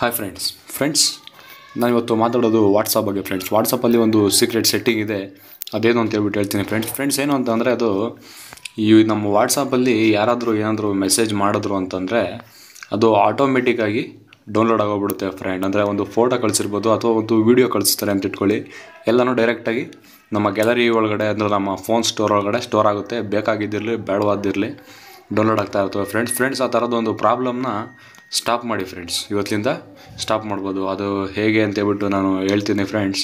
hi friends friends ನಾನು ಇವತ್ತು ಮಾತಾಡೋದು ವಾಟ್ಸಪ್ ಬಗ್ಗೆ ಫ್ರೆಂಡ್ಸ್ ವಾಟ್ಸಪ್ಪಲ್ಲಿ ಒಂದು ಸೀಕ್ರೆಟ್ ಸೆಟ್ಟಿಂಗ್ ಇದೆ ಅದೇನು ಅಂತ ಹೇಳ್ಬಿಟ್ಟು ಹೇಳ್ತೀನಿ ಫ್ರೆಂಡ್ಸ್ ಫ್ರೆಂಡ್ಸ್ ಏನು ಅಂತಂದರೆ ಅದು ಈ ನಮ್ಮ ವಾಟ್ಸಪ್ಪಲ್ಲಿ ಯಾರಾದರೂ ಏನಾದರೂ ಮೆಸೇಜ್ ಮಾಡಿದ್ರು ಅಂತಂದರೆ ಅದು ಆಟೋಮೆಟಿಕ್ಕಾಗಿ ಡೌನ್ಲೋಡ್ ಆಗೋಗ್ಬಿಡುತ್ತೆ ಫ್ರೆಂಡ್ ಅಂದರೆ ಒಂದು ಫೋಟೋ ಕಳಿಸಿರ್ಬೋದು ಅಥವಾ ಒಂದು ವೀಡಿಯೋ ಕಳಿಸ್ತಾರೆ ಅಂತ ಇಟ್ಕೊಳ್ಳಿ ಎಲ್ಲನೂ ಡೈರೆಕ್ಟಾಗಿ ನಮ್ಮ ಗ್ಯಾಲರಿ ಒಳಗಡೆ ಅಂದರೆ ನಮ್ಮ ಫೋನ್ ಸ್ಟೋರ್ ಒಳಗಡೆ ಸ್ಟೋರ್ ಆಗುತ್ತೆ ಬೇಕಾಗಿದ್ದಿರಲಿ ಬೇಡವಾದಿರಲಿ ಡೌನ್ಲೋಡ್ ಆಗ್ತಾ ಇರ್ತವೆ ಫ್ರೆಂಡ್ಸ್ ಫ್ರೆಂಡ್ಸ್ ಆ ಥರದ್ದು ಒಂದು ಪ್ರಾಬ್ಲಮ್ನ ಸ್ಟಾಪ್ ಮಾಡಿ ಫ್ರೆಂಡ್ಸ್ ಇವತ್ತಿಂದ ಸ್ಟಾಪ್ ಮಾಡ್ಬೋದು ಅದು ಹೇಗೆ ಅಂತ ಹೇಳ್ಬಿಟ್ಟು ನಾನು ಹೇಳ್ತೀನಿ ಫ್ರೆಂಡ್ಸ್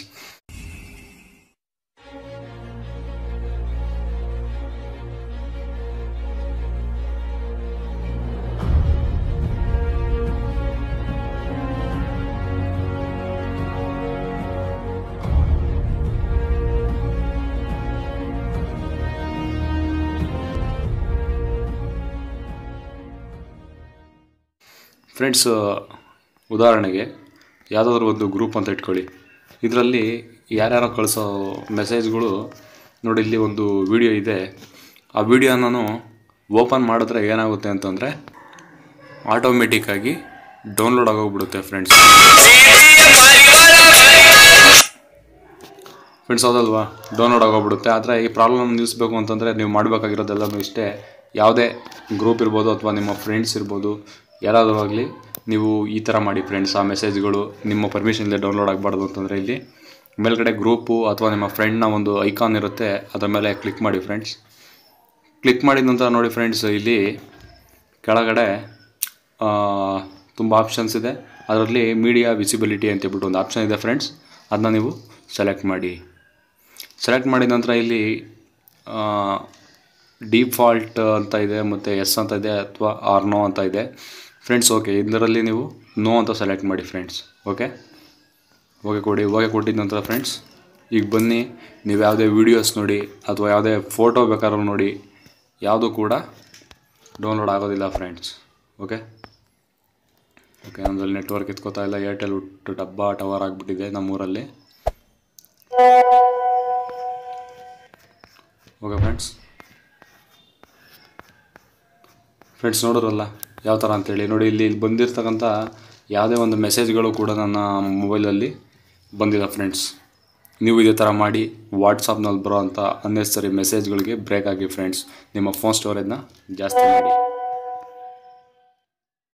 ಫ್ರೆಂಡ್ಸ್ ಉದಾಹರಣೆಗೆ ಯಾವುದಾದ್ರೂ ಒಂದು ಗ್ರೂಪ್ ಅಂತ ಇಟ್ಕೊಳ್ಳಿ ಇದರಲ್ಲಿ ಯಾರ್ಯಾರೋ ಕಳಿಸೋ ಮೆಸೇಜ್ಗಳು ನೋಡಿ ಇಲ್ಲಿ ಒಂದು ವಿಡಿಯೋ ಇದೆ ಆ ವಿಡಿಯೋ ನಾನು ಓಪನ್ ಮಾಡಿದ್ರೆ ಏನಾಗುತ್ತೆ ಅಂತಂದರೆ ಆಟೋಮೆಟಿಕ್ಕಾಗಿ ಡೌನ್ಲೋಡ್ ಆಗೋಗ್ಬಿಡುತ್ತೆ ಫ್ರೆಂಡ್ಸ್ ಫ್ರೆಂಡ್ಸ್ ಹೌದಲ್ವಾ ಡೌನ್ಲೋಡ್ ಆಗೋಗ್ಬಿಡುತ್ತೆ ಆದರೆ ಈ ಪ್ರಾಬ್ಲಮ್ ನಿಲ್ಲಿಸ್ಬೇಕು ಅಂತಂದರೆ ನೀವು ಮಾಡಬೇಕಾಗಿರೋದೆಲ್ಲನೂ ಇಷ್ಟೇ ಯಾವುದೇ ಗ್ರೂಪ್ ಇರ್ಬೋದು ಅಥವಾ ನಿಮ್ಮ ಫ್ರೆಂಡ್ಸ್ ಇರ್ಬೋದು ಯಾರಾದರೂ ಆಗಲಿ ನೀವು ಈ ಥರ ಮಾಡಿ ಫ್ರೆಂಡ್ಸ್ ಆ ಮೆಸೇಜ್ಗಳು ನಿಮ್ಮ ಪರ್ಮಿಷನ್ಲೇ ಡೌನ್ಲೋಡ್ ಆಗಬಾರ್ದು ಅಂತಂದರೆ ಇಲ್ಲಿ ಮೇಲ್ಗಡೆ ಗ್ರೂಪು ಅಥವಾ ನಿಮ್ಮ ಫ್ರೆಂಡ್ನ ಒಂದು ಐಕಾನ್ ಇರುತ್ತೆ ಅದರ ಮೇಲೆ ಕ್ಲಿಕ್ ಮಾಡಿ ಫ್ರೆಂಡ್ಸ್ ಕ್ಲಿಕ್ ಮಾಡಿದ ನಂತರ ನೋಡಿ ಫ್ರೆಂಡ್ಸ್ ಇಲ್ಲಿ ಕೆಳಗಡೆ ತುಂಬ ಆಪ್ಷನ್ಸ್ ಇದೆ ಅದರಲ್ಲಿ ಮೀಡಿಯಾ ವಿಸಿಬಿಲಿಟಿ ಅಂತ ಹೇಳ್ಬಿಟ್ಟು ಒಂದು ಆಪ್ಷನ್ ಇದೆ ಫ್ರೆಂಡ್ಸ್ ಅದನ್ನ ನೀವು ಸೆಲೆಕ್ಟ್ ಮಾಡಿ ಸೆಲೆಕ್ಟ್ ಮಾಡಿದ ನಂತರ ಇಲ್ಲಿ ಡಿಫಾಲ್ಟ್ ಅಂತ ಇದೆ ಮತ್ತು ಎಸ್ ಅಂತ ಇದೆ ಅಥವಾ ಆರ್ ನೋ ಅಂತ ಇದೆ ಫ್ರೆಂಡ್ಸ್ ಓಕೆ ಇದರಲ್ಲಿ ನೀವು ನೋ ಅಂತ ಸೆಲೆಕ್ಟ್ ಮಾಡಿ ಫ್ರೆಂಡ್ಸ್ ಓಕೆ ಓಕೆ ಕೊಡಿ ಓಕೆ ಕೊಟ್ಟಿದ ನಂತರ ಫ್ರೆಂಡ್ಸ್ ಈಗ ಬನ್ನಿ ನೀವು ಯಾವುದೇ ವೀಡಿಯೋಸ್ ನೋಡಿ ಅಥವಾ ಯಾವುದೇ ಫೋಟೋ ಬೇಕಾದ್ರೂ ನೋಡಿ ಯಾವುದು ಕೂಡ ಡೌನ್ಲೋಡ್ ಆಗೋದಿಲ್ಲ ಫ್ರೆಂಡ್ಸ್ ಓಕೆ ಓಕೆ ನಮ್ಮಲ್ಲಿ ನೆಟ್ವರ್ಕ್ ಎತ್ಕೋತಾ ಇಲ್ಲ ಏರ್ಟೆಲ್ ಹುಟ್ಟು ಡಬ್ಬ ಟವರ್ ಆಗಿಬಿಟ್ಟಿದೆ ನಮ್ಮೂರಲ್ಲಿ ಓಕೆ ಫ್ರೆಂಡ್ಸ್ ಫ್ರೆಂಡ್ಸ್ ನೋಡೋರಲ್ಲ ಯಾವ ಥರ ಅಂತೇಳಿ ನೋಡಿ ಇಲ್ಲಿ ಇಲ್ಲಿ ಬಂದಿರ್ತಕ್ಕಂಥ ಯಾವುದೇ ಒಂದು ಮೆಸೇಜ್ಗಳು ಕೂಡ ನನ್ನ ಮೊಬೈಲಲ್ಲಿ ಬಂದಿದೆ ಫ್ರೆಂಡ್ಸ್ ನೀವು ಇದೇ ಥರ ಮಾಡಿ ವಾಟ್ಸಪ್ನಲ್ಲಿ ಬರೋ ಅಂಥ ಅನ್ನೆಸರಿ ಮೆಸೇಜ್ಗಳಿಗೆ ಬ್ರೇಕ್ ಆಗಿ ಫ್ರೆಂಡ್ಸ್ ನಿಮ್ಮ ಫೋನ್ ಸ್ಟೋರೇಜ್ನ ಜಾಸ್ತಿ ಮಾಡಿ